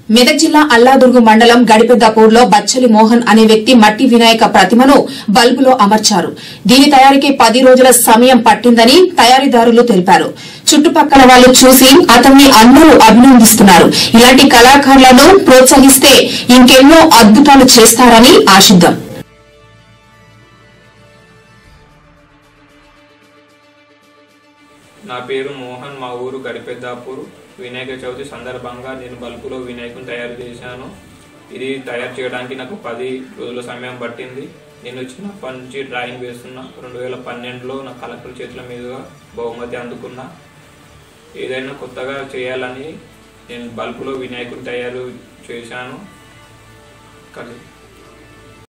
మెదక్ జిల్లా అల్లాదుర్గు మండలం గడిపెద్దపూర్లో బచ్చలి మోహన్ అనే వ్యక్తి మట్టి వినాయక ప్రతిమను బల్బులో అమర్చారు దీని తయారీకి పది రోజుల సమయం పట్టిందని తయారీదారులు తెలిపారు చుట్టుపక్కల వాళ్లు చూసి అతన్ని అందరూ అభినందిస్తున్నారు ఇలాంటి కళాకారులను ప్రోత్సహిస్తే ఇంకెన్నో అద్భుతాలు చేస్తారని ఆశిద్దాం నా పేరు మోహన్ మా ఊరు గడిపెద్దాపూర్ వినాయక చవితి సందర్భంగా నేను బల్బులో వినాయకుని తయారు చేశాను ఇది తయారు చేయడానికి నాకు పది రోజుల సమయం పట్టింది నేను చిన్నప్పటి నుంచి డ్రాయింగ్ వేస్తున్నా రెండు వేల పన్నెండులో నా కలెక్టర్ చేతుల మీదుగా బహుమతి అందుకున్నా ఏదైనా కొత్తగా చేయాలని నేను బల్బులో వినాయకుని తయారు చేశాను కలిసి